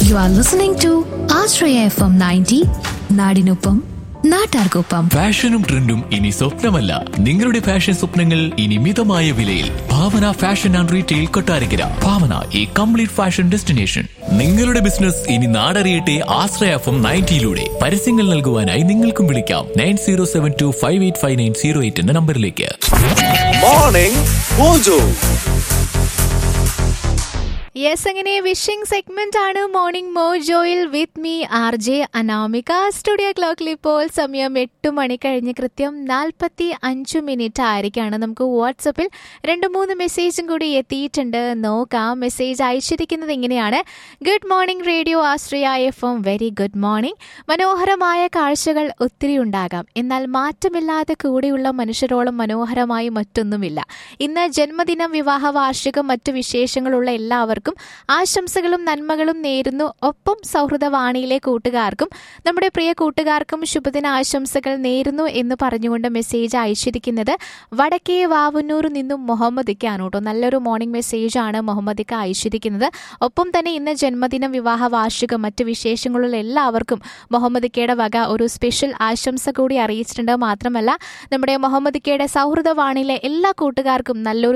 You are listening to Ashraya FM 90, നാടിനൊപ്പം നാട്ടാർക്കൊപ്പം ഫാഷനും ട്രെൻഡും ഇനി സ്വപ്നമല്ല നിങ്ങളുടെ ഫാഷൻ സ്വപ്നങ്ങൾ ഇനി മിതമായ വിലയിൽ Bhavana fashion and retail Kottarakkara Bhavana ഈ കംപ്ലീറ്റ് ഫാഷൻ ഡെസ്റ്റിനേഷൻ നിങ്ങളുടെ ബിസിനസ് ഇനി നാടറിയട്ടെ ആശ്രയഫം നയൻറ്റിയിലൂടെ പരസ്യങ്ങൾ നൽകുവാനായി നിങ്ങൾക്കും വിളിക്കാം nine zero seven two five eight five nine zero eight എന്ന നമ്പറിലേക്ക് മോർണിംഗ് മോജോ യെസ് അങ്ങനെ വിഷിംഗ് സെഗ്മെന്റ് ആണ് മോർണിംഗ് മോജോയിൽ with me R J Anamika studio ക്ലോക്കിൽ ഇപ്പോൾ സമയം എട്ട് മണി കഴിഞ്ഞ് കൃത്യം നാൽപ്പത്തി അഞ്ച് മിനിറ്റ് ആയിരിക്കാണ് നമുക്ക് വാട്സപ്പിൽ രണ്ട് മൂന്ന് മെസ്സേജും കൂടി എത്തിയിട്ടുണ്ട് നോക്കാം മെസ്സേജ് അയച്ചിരിക്കുന്നത് ഇങ്ങനെയാണ് good morning radio Ashraya F M very good morning മനോഹരമായ കാഴ്ചകൾ ഒത്തിരി ഉണ്ടാകാം എന്നാൽ മാറ്റമില്ലാതെ കൂടെയുള്ള മനുഷ്യരോളം മനോഹരമായി മറ്റൊന്നുമില്ല ഇന്ന് ജന്മദിനം വിവാഹ വാർഷികം മറ്റു വിശേഷങ്ങളുള്ള എല്ലാവർക്കും ആശംസകളും നന്മകളും നേരുന്നു ഒപ്പം സൗഹൃദവാണിയിലെ കൂട്ടുകാർക്കും നമ്മുടെ പ്രിയ കൂട്ടുകാർക്കും ശുഭദിന ആശംസകൾ നേരുന്നു എന്ന് പറഞ്ഞുകൊണ്ട് മെസ്സേജ് അയച്ചിരിക്കുന്നത് വടക്കേ വാവുന്നൂർ നിന്നും മുഹമ്മദിക്കാണ് കേട്ടോ നല്ലൊരു മോർണിംഗ് മെസ്സേജ് ആണ് മുഹമ്മദിക്ക അയച്ചിരിക്കുന്നത് ഒപ്പം തന്നെ ഇന്ന് ജന്മദിനം വിവാഹ വാർഷികം മറ്റു വിശേഷങ്ങളുള്ള എല്ലാവർക്കും മുഹമ്മദിക്കയുടെ വക ഒരു സ്പെഷ്യൽ ആശംസ കൂടി അറിയിച്ചിട്ടുണ്ട് മാത്രമല്ല നമ്മുടെ മുഹമ്മദിക്കയുടെ സൗഹൃദവാണിയിലെ എല്ലാ കൂട്ടുകാർക്കും നല്ലൊരു